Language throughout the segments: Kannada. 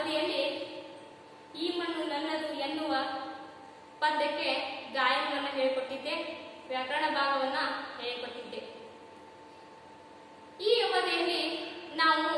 ಅವಧಿಯಲ್ಲಿ ಈ ಮಣ್ಣು ನನ್ನದು ಎನ್ನುವ ಪದ್ಯಕ್ಕೆ ಗಾಯನವನ್ನು ಹೇಳಿಕೊಟ್ಟಿದ್ದೆ ವ್ಯಾಕರಣ ಭಾಗವನ್ನ ಹೇಳಿಕೊಟ್ಟಿದ್ದೆ ಈ ಅವಧಿಯಲ್ಲಿ ನಾವು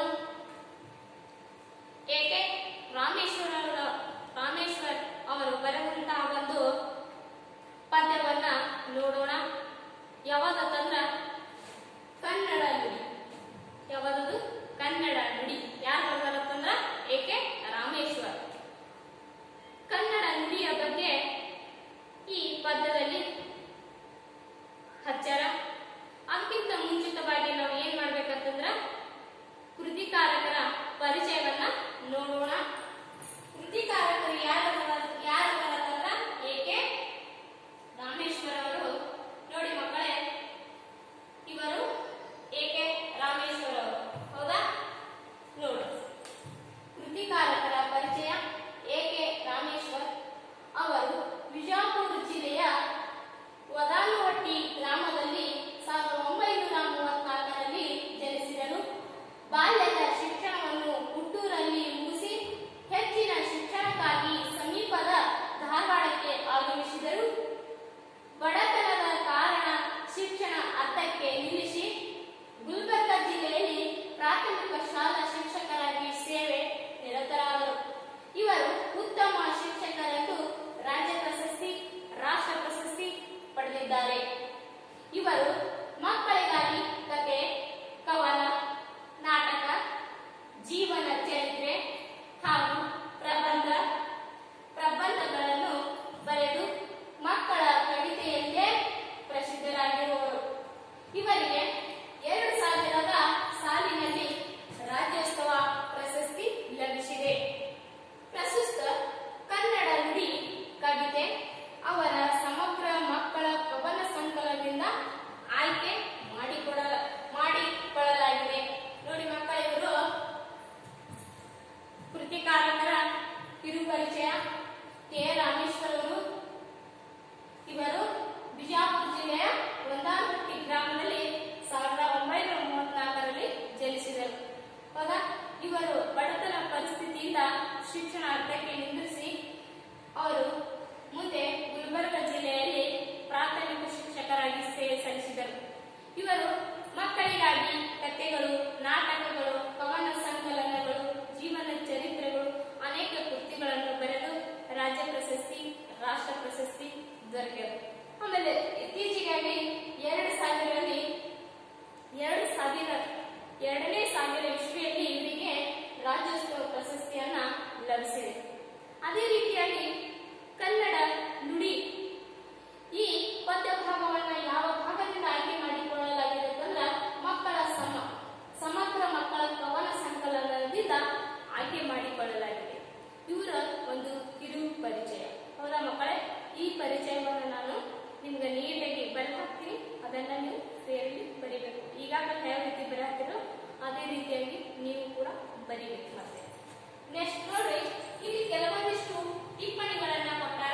ಏಕೆ ರಾಮೇಶ್ವರ ಅವರ ರಾಮೇಶ್ವರ್ ಅವರು ಬರೆದಂತಹ ಒಂದು ಪದ್ಯವನ್ನ ನೋಡೋಣ ಯಾವಾಗಂದ್ರ ಕನ್ನಡ ನುಡಿ ಯಾವಾಗದು ಕನ್ನಡ ನುಡಿ ಯಾರು ಬರೆದಾರಂತಂದ್ರ ಏಕೆ ರಾಮೇಶ್ವರ್ ಕನ್ನಡ ನುಡಿಯ ಬಗ್ಗೆ ಈ ಪದ್ಯದಲ್ಲಿ ಹಚ್ಚಾರ ಅದಕ್ಕಿಂತ ಮುಂಚಿತವಾಗಿ ನಾವು ಏನ್ ಮಾಡ್ಬೇಕಂತಂದ್ರ ಕೃತಿಕಾರಕರ ಪರಿಚಯವನ್ನ ನೋಡೋಣ ಕೃತಿಕಾರಕರು ಯಾರು ಯಾರು ಅಂತಂದ್ರ ಏಕೆ ರಾಮೇಶ್ವರ ಅವರು ನೋಡಿ ಮಕ್ಕಳೇ ಇವರು ಏಕೆ ರಾಮೇಶ್ವರ ಅವರು ಹೌದಾ ನೋಡಿ ಕೃತಿಕಾರಕರ ಪರಿಚಯ ಏಕೆ ರಾಮೇಶ್ವರ್ ಅವರು ವಿಜಾಪುರ ಜಿಲ್ಲೆಯ ವದಾನುವಟ್ಟಿ ಗ್ರಾಮದಲ್ಲಿ ಸಾವಿರದ ಒಂಬೈನೂರ ಮೂವತ್ನಾಲ್ಕರಲ್ಲಿ ಜನಿಸಿದರು ಬಾಲ್ಯದ ಶಿಕ್ಷಣವನ್ನು ಹುಟ್ಟೂರಲ್ಲಿ ಮುಗಿಸಿ ಹೆಚ್ಚಿನ ಶಿಕ್ಷಣಕ್ಕಾಗಿ ಸಮೀಪದ ಧಾರವಾಡಕ್ಕೆ ಆಗಮಿಸಿದರು ಬಡತನದ ಕಾರಣ ಶಿಕ್ಷಣ ಅರ್ಧಕ್ಕೆ ನಿಲ್ಲಿಸಿ ಗುಲ್ಬರ್ಗ ಜಿಲ್ಲೆಯಲ್ಲಿ ಪ್ರಾಥಮಿಕ ಶಾಲಾ ಶಿಕ್ಷಕರಾಗಿ ಸೇವೆ ನಿರತರಾದರು ಇವರು ಉತ್ತಮ ಶಿಕ್ಷಕರೆಂದು ರಾಜ್ಯ ಪ್ರಶಸ್ತಿ ರಾಷ್ಟ್ರ ಪ್ರಶಸ್ತಿ ಪಡೆದಿದ್ದಾರೆ ಇವರು ಮಕ್ಕಳಿಗಾಗಿ ಕತೆ ಕವನ ನಾಟಕ ಜೀವನ ಚರಿತ್ರೆ ಹಾಗೂ ಪ್ರಬಂಧ ಪ್ರಬಂಧಗಳನ್ನು ಬರೆದು ಮಕ್ಕಳ ಕವಿತೆಯಲ್ಲೇ ಪ್ರಸಿದ್ಧರಾಗಿರುವರು ಇವರಿಗೆ ಎರಡು ಸಾವಿರದ ಸಾಲಿನಲ್ಲಿ ರಾಜ್ಯೋತ್ಸವ ಪ್ರಶಸ್ತಿ ಲಭಿಸಿದೆ ಪ್ರಸ್ತುತ ಕನ್ನಡ ನುಡಿ ಕವಿತೆ ಅವರ ಸಮಗ್ರ ಮಕ್ಕಳ ಕವನ ಸಂಕಲನದಿಂದ ಆಯ್ಕೆ ಮಾಡಿಕೊಡ ಮಾಡಿಕೊಳ್ಳಲಾಗಿದೆ ನೋಡಿ ಮಕ್ಕಳ ಇವರು ಕೃತಿಕಾರಕರ ಕಿರುಪರಿಚಯ ಕೆ ರಾಮೇಶ್ವರ್ ಅವರು ಇವರು ಬಿಜಾಪುರ ಜಿಲ್ಲೆಯ ಒಂದಾನಹಟ್ಟಿ ಗ್ರಾಮದಲ್ಲಿ ಸಾವಿರದ ಒಂಬೈನೂರ ಮೂವತ್ನಾಲ್ಕರಲ್ಲಿ ಜನಿಸಿದರು ಹೌದಾ ಇವರು ಬಡತನ ಪರಿಸ್ಥಿತಿಯಿಂದ ಶಿಕ್ಷಣ ಅರ್ಧಕ್ಕೆ ನಿಂದಿರಿಸಿ ಅವರು ಮುಂದೆ ಗುಲ್ಬರ್ಗ ಜಿಲ್ಲೆಯಲ್ಲಿ ಪ್ರಾಥಮಿಕ ಶಿಕ್ಷಕರಾಗಿ ಸೇವೆ ಸಲ್ಲಿಸಿದರು ಇವರು ಮಕ್ಕಳಿಗಾಗಿ ಕಥೆಗಳು ನಾಟಕಗಳು ಕವನ ಸಂಕಲನಗಳು ಜೀವನ ಚರಿತ್ರೆಗಳು ಅನೇಕ ಕೃತಿಗಳನ್ನು ಬರೆದು ರಾಜ್ಯ ಪ್ರಶಸ್ತಿ ರಾಷ್ಟ್ರ ಪ್ರಶಸ್ತಿ ದೊರಕಿದೆ ಆಮೇಲೆ ಇತ್ತೀಚೆಗಾಗಿ ಎರಡು ಸಾವಿರದಲ್ಲಿ ಎರಡು ಸಾವಿರ ಎರಡನೇ ಸಾವಿರ ಇಸ್ವಿಯಲ್ಲಿ ಇವರಿಗೆ ರಾಜ್ಯೋತ್ಸವ ಪ್ರಶಸ್ತಿಯನ್ನ ಲಭಿಸಿದೆ ಅದೇ ರೀತಿಯಾಗಿ ಕನ್ನಡ ನುಡಿ ಈ ಪದ್ಯ ಭಾಗವನ್ನ ಯಾವ ಭಾಗದಿಂದ ಆಯ್ಕೆ ಮಾಡಿಕೊಳ್ಳಲಾಗಿದೆ ಅಂತಂದ್ರ ಮಕ್ಕಳ ಸಮ ಸಮಗ್ರ ಮಕ್ಕಳ ಕವನ ಸಂಕಲನದಿಂದ ಆಯ್ಕೆ ಮಾಡಿಕೊಳ್ಳಲಾಗಿದೆ ಇವರ ಒಂದು ಕಿರು ಪರಿಚಯ ಹೌದಾ ಮಕ್ಕಳೇ ಈ ಪರಿಚಯವನ್ನು ನಾನು ನಿಮ್ಗೆ ನೀಟಾಗಿ ಬರೆದು ಹಾಕ್ತೀನಿ ಅದನ್ನ ನೀವು ಸೇರಿ ಬರಿಬೇಕು ಈಗಾಗಲೇ ಯಾವ ರೀತಿ ಬರೆಹಾಕಿರೋ ಅದೇ ರೀತಿಯಾಗಿ ನೀವು ಕೂಡ ಬರಿಬೇಕು ಮತ್ತೆ ನೆಕ್ಸ್ಟ್ ನೋಡ್ರಿ ಇಲ್ಲಿ ಕೆಲವೊಂದಿಷ್ಟು ಟಿಪ್ಪಣಿಗಳನ್ನ ಕೊಟ್ಟಾರ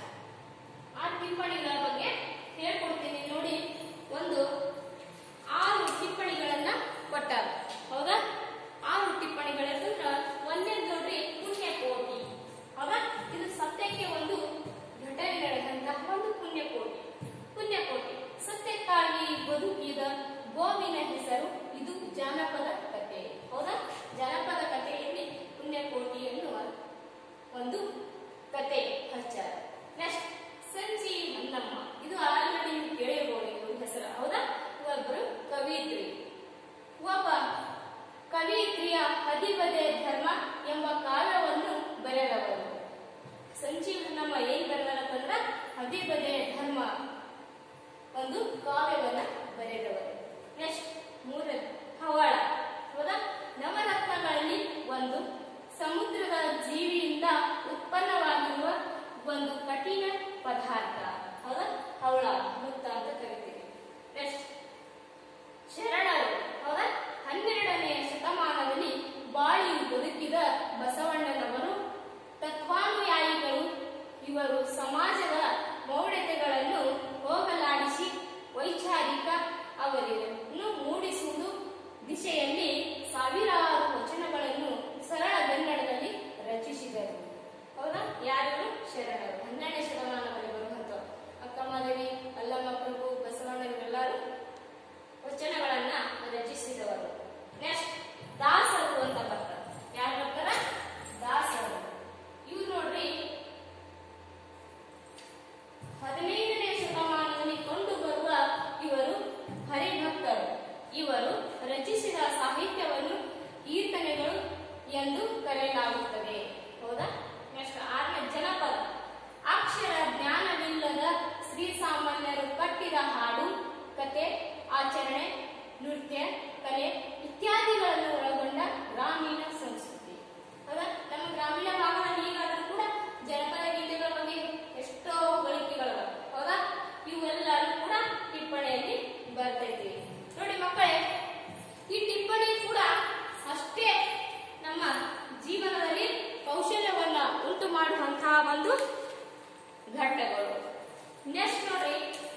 ಆ ಟಿಪ್ಪಣಿಗಳ ಬಗ್ಗೆ ಹೇಳ್ಕೊಡ್ತೀನಿ ನೋಡಿ ಒಂದು ಆರು ಟಿಪ್ಪಣಿಗಳನ್ನ ಕೊಟ್ಟಾರ ಹೌದಾ ಆರು ಟಿಪ್ಪಣಿಗಳಂತಂದ್ರ ಒಂದೇದು ನೋಡ್ರಿ ಪುಣ್ಯಕೋಟಿ ಹೌದಾ ಇದು ಸತ್ಯಕ್ಕೆ ಒಂದು ಘಟನೆ ನಡೆದಂತಹ ಒಂದು ಪುಣ್ಯಕೋಟಿ ಪುಣ್ಯಕೋಟಿ ಸತ್ಯಕ್ಕಾಗಿ ಬದುಕಿದ ಗೋವಿನ ಹೆಸರು ಇದು ಜಾನಪದ ಕಥೆ ಹೌದಾ ಜಾನಪದ ಕಥೆಯಲ್ಲಿ ಪುಣ್ಯಕೋಟಿ ಎನ್ನುವ ಒಂದು ಕತೆ ಹಚ್ಚಾರ ನೆಕ್ಸ್ಟ್ ಸಂಜಿ ಹೊನ್ನಮ್ಮ ಇದು ಆಲ್ರೆಡಿ ನೀವು ಕೇಳಿರ್ಬೋದು ಇವ್ರ ಹೆಸರು ಹೌದಾ ಒಬ್ಬರು ಕವಿತ್ರಿ ಒಬ್ಬ ಕವಿತ್ರಿಯ ಹದಿಬದೆ ಧರ್ಮ ಎಂಬ ಕಾವ್ಯವನ್ನು ಬರೆದವರು ಸಂಜೀವನಮ್ಮ ಏನ್ ಬರೆದಾರಂತಂದ್ರ ಹದಿಬದೆ ಧರ್ಮ ಒಂದು ಕಾವ್ಯವನ್ನ ಬರೆದವರು ನೆಕ್ಸ್ಟ್ ಮೂರನೇ ಹವಳ ಹೌದಾ ನವರತ್ನಗಳಲ್ಲಿ ಒಂದು ಸಮುದ್ರದ ಜೀವಿಯಿಂದ ಉತ್ಪನ್ನವಾಗಿರುವ ಒಂದು ಕಠಿಣ ಪದಾರ್ಥ ಹೌದಾ ಹವಳ ಮುತ್ತ ಅಂತ ಕರಿತೀವಿ ನೆಕ್ಸ್ಟ್ ಶರಣರು ಹೌದಾ ಹನ್ನೆರಡನೆಯ ಶತಮಾನದಲ್ಲಿ ಬಾಳಿ ಬದುಕಿದ ಬಸವಣ್ಣನವರು ತತ್ವಾನುಯಾಯಿಗಳು ಇವರು ಸಮಾಜದ ಮೌಢ್ಯತೆಗಳನ್ನು ಹೋಗಲಾಡಿಸಿ ವೈಚಾರಿಕ ಅವರನ್ನು ಮೂಡಿಸುವುದು ರಚಿಸಿದ ಸಾಹಿತ್ಯವನ್ನು ಕೀರ್ತನೆಗಳು ಎಂದು ಕರೆಯಲಾಗುತ್ತದೆ ಹೌದಾ ನೆಕ್ಸ್ಟ್ ಆರನೇ ಜನಪದ ಅಕ್ಷರ ಜ್ಞಾನವಿಲ್ಲದ ಶ್ರೀ ಸಾಮಾನ್ಯರು ಕಟ್ಟಿದ ಹಾಡು ಕತೆ ಆಚರಣೆ ನೃತ್ಯ ಕಲೆ ಇತ್ಯಾದಿಗಳನ್ನು ಒಳಗೊಂಡ ಗ್ರಾಮೀಣ ಸಂಸ್ಕೃತಿ ಹೌದಾ ನಮ್ಮ ಗ್ರಾಮೀಣ ಭಾಗದಲ್ಲಿ ಈಗಾದರೂ ಕೂಡ ಜನಪದ ಗೀತೆಗಳ ಬಗ್ಗೆ ಎಷ್ಟೋ ಗಳಿಕೆಗಳು ಹೌದಾ ಇವೆಲ್ಲರೂ ಕೂಡ ಟಿಪ್ಪಣಿಯಲ್ಲಿ ಬರ್ತೈತಿ ನೋಡಿ ಮಕ್ಕಳೇ ಈ ಟಿಪ್ಪಣಿ ಕೂಡ ಅಷ್ಟೇ ನಮ್ಮ ಜೀವನದಲ್ಲಿ ಕೌಶಲ್ಯವನ್ನ ಉಂಟು ಮಾಡುವಂತಹ ಒಂದು ಘಟ್ಟಗಳು ನೆಕ್ಸ್ಟ್ ನೋಡ್ರಿ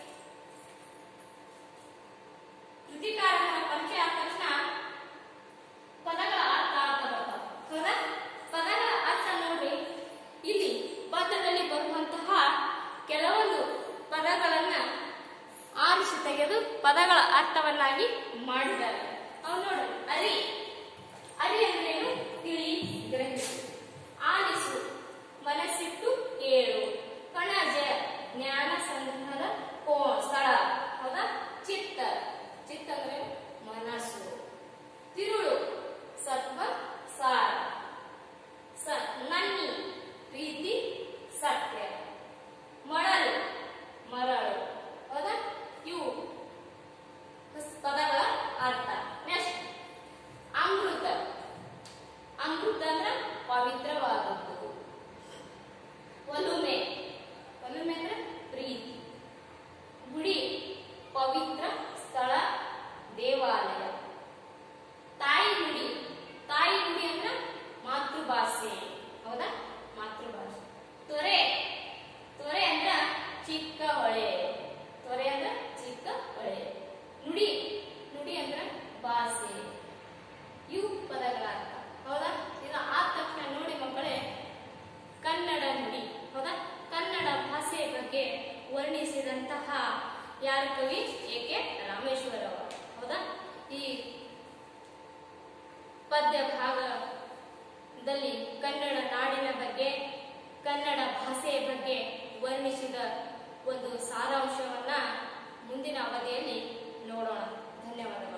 ಕೃತಿಕಾರನ ಪರಿಚಯ ಆದ ತಕ್ಷಣ ಪದಗಳ ಅರ್ಥ ಅಂತ ಬರ್ತಾವ ಹೌದಾ ಪದಗಳ ಅರ್ಥ ನೋಡ್ರಿ ಇಲ್ಲಿ ಪದದಲ್ಲಿ ಬರುವಂತಹ ಕೆಲವೊಂದು ಪದಗಳನ್ನ ಆರಿಸಿ ತೆಗೆದು ಪದಗಳ ಅರ್ಥವನ್ನಾಗಿ ಮಾಡಿದ್ದಾರೆ ಅವ್ ನೋಡ್ರಿ ಅರಿ ಅರಿ ಅಂದ್ರೇನು ತಿಳಿ ಗ್ರಹಿಸು ಆಲಿಸು ಮನಸ್ಸಿಟ್ಟು ಕೇಳು ಕಣಜ ಜ್ಞಾನ ಸಂಗ್ರಹದ ಕೋ ಸ್ಥಳ ಹೌದಾ ಚಿತ್ತ ಚಿತ್ತ ಅಂದ್ರೆ ಮನಸ್ಸು ತಿರುಳು ಸತ್ವ ಸಾರ ಸ ನನ್ನಿ ಪ್ರೀತಿ ಸತ್ಯ ಮರಳು ಮರಳು ಹೌದಾ ಇವು ಪದಗಳ ಅರ್ಥ ನೆಕ್ಸ್ಟ್ ಅಮೃತ ಅಮೃತ ಅಂದ್ರೆ ಪವಿತ್ರವಾದದ್ದು ಒಲುಮೆ ಒಲುಮೆ ಅಂದ್ರೆ ಪ್ರೀತಿ ಗುಡಿ ಪವಿತ್ರ ಸ್ಥಳ ದೇವಾಲಯ ತಾಯಿ ನುಡಿ ತಾಯಿ ನುಡಿ ಅಂದ್ರೆ ಮಾತೃಭಾಷೆ ಹೌದಾ ಮಾತೃಭಾಷೆ ತೊರೆ ತೊರೆ ಅಂದ್ರ ಚಿಕ್ಕ ಹೊಳೆ ತೊರೆ ಅಂದ್ರ ಚಿಕ್ಕ ಹೊಳೆ ನುಡಿ ನುಡಿ ಅಂದ್ರ ಭಾಷೆ ಇವು ಪದಗಳ ಅರ್ಥ ಹೌದಾ ಇದು ಆದ ತಕ್ಷಣ ನೋಡಿ ಮಕ್ಕಳೇ ಕನ್ನಡ ನುಡಿ ಹೌದಾ ಕನ್ನಡ ಭಾಷೆಯ ಬಗ್ಗೆ ವರ್ಣಿಸಿದಂತಹ ಯಾರ ಕವಿ ಏಕೆ ರಾಮೇಶ್ವರ ಅವರು ಹೌದಾ ಈ ಪದ್ಯ ಭಾಗದಲ್ಲಿ ಕನ್ನಡ ನಾಡಿನ ಬಗ್ಗೆ ಕನ್ನಡ ಭಾಷೆಯ ಬಗ್ಗೆ ವರ್ಣಿಸಿದ ಒಂದು ಸಾರಾಂಶವನ್ನ ಮುಂದಿನ ಅವಧಿಯಲ್ಲಿ ನೋಡೋಣ ಧನ್ಯವಾದಗಳು